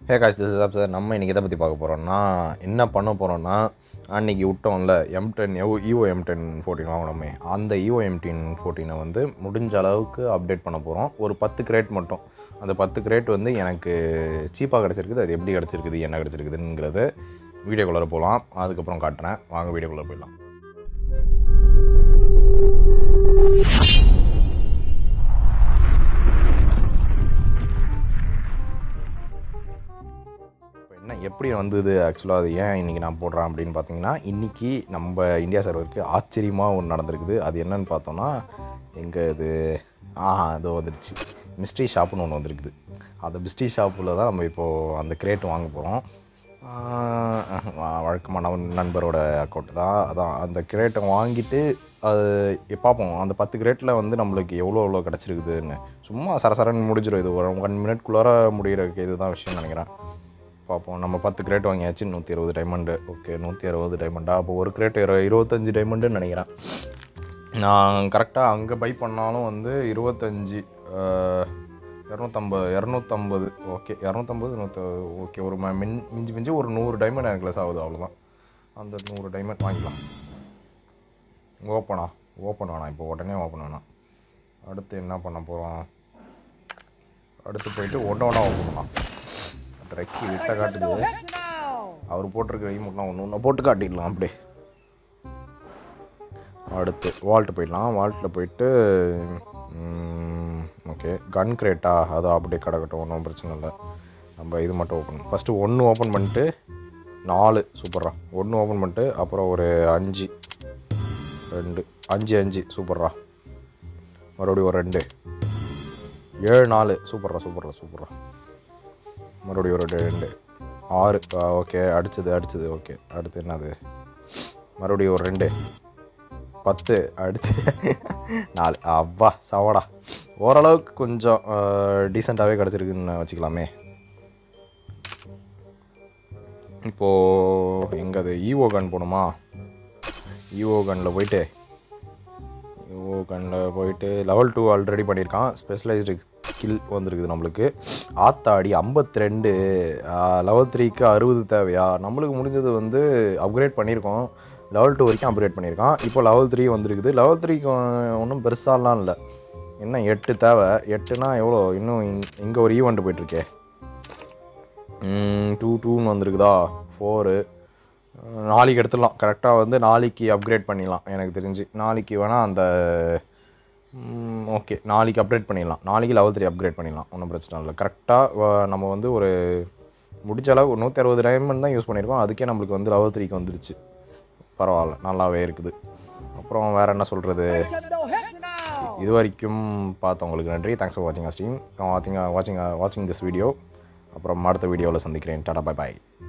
ஹே காஷ் this is sir நம்ம இன்றைக்கி எதை பற்றி பார்க்க போகிறோம்னா என்ன பண்ண போகிறோம்னா அன்றைக்கி விட்டோம்ல M ten Evo M ten fourteen வாங்கினோமே அந்த ஈவோ எம் டென் ஃபோர்டீனை வந்து முடிஞ்ச அளவுக்கு அப்டேட் பண்ண போகிறோம் ஒரு பத்து கிரேட் மட்டும் அந்த பத்து கிரேட் வந்து எனக்கு சீப்பாக கிடச்சிருக்குது அது எப்படி கிடச்சிருக்குது என்ன கிடச்சிருக்குதுங்கிறத வீடியோக்குள்ளே போகலாம் அதுக்கப்புறம் காட்டுறேன் வாங்க வீடியோக்குள்ளே போயிடலாம் இப்போ என்ன எப்படி வந்தது ஆக்சுவலாக அது ஏன் இன்றைக்கி நான் போடுறேன் அப்படின்னு பார்த்தீங்கன்னா இன்றைக்கி நம்ம இந்தியா சர்வருக்கு ஆச்சரியமாக ஒன்று நடந்திருக்குது அது என்னன்னு பார்த்தோன்னா எங்கே இது ஆஹா அது வந்துடுச்சு மிஸ்ட்ரி ஷாப்புன்னு ஒன்று வந்திருக்குது அந்த மிஸ்ட்ரி ஷாப்பில் தான் நம்ம இப்போது அந்த கிரேட் வாங்க போகிறோம் வழக்கமான நண்ப- நண்பரோட அக்கௌண்ட் தான் அதான் அந்த கிரேட்டை வாங்கிட்டு அது பார்ப்போம் அந்த பத்து கிரேட்டில் வந்து நம்மளுக்கு எவ்வளோ எவ்வளோ கிடச்சிருக்குதுன்னு சும்மா சரசரன்னு முடிஞ்சிடும் இது ஒரு ஒன் மினிட்குள்ளார முடிகிற இதுதான் விஷயம் நினைக்கிறேன் பார்ப்போம் நம்ம பத்து கிரேட் வாங்கியாச்சு நூற்றி அறுபது டைமண்டு ஓகே நூற்றி அறுபது டைமண்டா அப்போ ஒரு கிரேட் இரு இருபத்தஞ்சி டைமண்டுன்னு நினைக்கிறேன் நான் கரெக்டாக அங்கே பை பண்ணாலும் வந்து இருபத்தஞ்சி இரநூத்தம்பது இரநூத்தம்பது ஓகே இரநூத்தம்பது நூற்று ஓகே ஒரு ம- மின் மிஞ்சி மிஞ்சி ஒரு நூறு டைமண்ட் எனக்கு லெஸ் ஆகுது அவ்வளோதான் அந்த நூறு டைமண்ட் வாங்கிக்கலாம் ஓப்பனா ஓப்பன் வேணாம் இப்போ உடனே ஓப்பன் வேணாம் அடுத்து என்ன பண்ண போகிறோம் அடுத்து போயிட்டு ஒன்று ஒன்றா ஓப்பன் பண்ணலாம் ரெக்கி விட்ட காட்டுது அவர் போட்டிருக்க ரிமோட்லாம் ஒன்று ஒன்று போட்டு காட்டிடலாம் அப்படியே அடுத்து வால்ட்டு போயிடலாம் வால்ட்டில் போயிட்டு ஓகே கன் கிரேட்டா அது அப்படியே கிடக்கட்டும் ஒன்றும் பிரச்சனை இல்லை நம்ம இது மட்டும் ஓப்பன் ஃபஸ்ட்டு ஒன்று ஓப்பன் பண்ணிட்டு நாலு சூப்பர்ரா ஒன்று ஓப்பன் பண்ணிட்டு அப்புறம் ஒரு அஞ்சு ரெண்டு அஞ்சு அஞ்சு சூப்பர்ரா மறுபடியும் ஒரு ரெண்டு ஏழு நாலு சூப்பர்ரா சூப்பர்ரா சூப்பர்ரா மறுபடியும் ஒரு ரெண்டு ரெண்டு ஆறு ஓகே அடிச்சது அடிச்சது ஓகே அடுத்து என்னது மறுபடியும் ஒரு ரெண்டு பத்து அடிச்சு நாலு அவ்வா சவடா ஓரளவுக்கு கொஞ்சம் டீசெண்டாகவே கிடச்சிருக்குன்னு வச்சுக்கலாமே இப்போது எங்கே அது ஈவோ கன் போகணுமா ஈவோ கனில் போயிட்டு ஈவோ கனில் போயிட்டு லெவல் டூ ஆல்ரெடி பண்ணியிருக்கான் ஸ்பெஷலைஸ்டு ஸ்கில் வந்திருக்குது நம்மளுக்கு ஆத்தாடி ஐம்பத்தி ரெண்டு லெவல் த்ரீக்கு அறுபது தேவையா நம்மளுக்கு முடிஞ்சது வந்து அப்கிரேட் பண்ணியிருக்கோம் லெவல் டூ வரைக்கும் அப்கிரேட் பண்ணியிருக்கான் இப்போ லெவல் த்ரீ வந்திருக்குது லெவல் த்ரீக்கு ஒன்றும் பெருசாலாம் இல்லை என்ன எட்டு தேவை எட்டுனா எவ்வளோ இன்னும் இங்கே ஒரு ஈவெண்ட் போயிட்டுருக்கே டூ டூன்னு வந்திருக்குதா ஃபோரு நாளைக்கு எடுத்துடலாம் கரெக்டாக வந்து நாளைக்கு அப்கிரேட் பண்ணிடலாம் எனக்கு தெரிஞ்சு நாளைக்கு வேணால் அந்த ஓகே நாளைக்கு அப்கிரேட் பண்ணிடலாம் நாளைக்கு லெவல் த்ரீ அப்கிரேட் பண்ணிடலாம் ஒன்றும் பிரச்சனை இல்லை கரெக்டாக நம்ம வந்து ஒரு முடிச்ச அளவு ஒரு நூற்றி அறுபது டைமண்ட் தான் யூஸ் பண்ணியிருக்கோம் அதுக்கே நம்மளுக்கு வந்து லெவல் த்ரீக்கு வந்துருச்சு பரவாயில்ல நல்லாவே இருக்குது அப்புறம் வேறு என்ன சொல்கிறது இது வரைக்கும் பார்த்தவங்களுக்கு நன்றி தேங்க்ஸ் ஃபார் வாட்சிங் ஸ்ட்ரீம் வாட்சிங் வாட்சிங் வாட்சிங் திஸ் வீடியோ அப்புறம் அடுத்த வீடியோவில் சந்திக்கிறேன் டாடா பை பாய்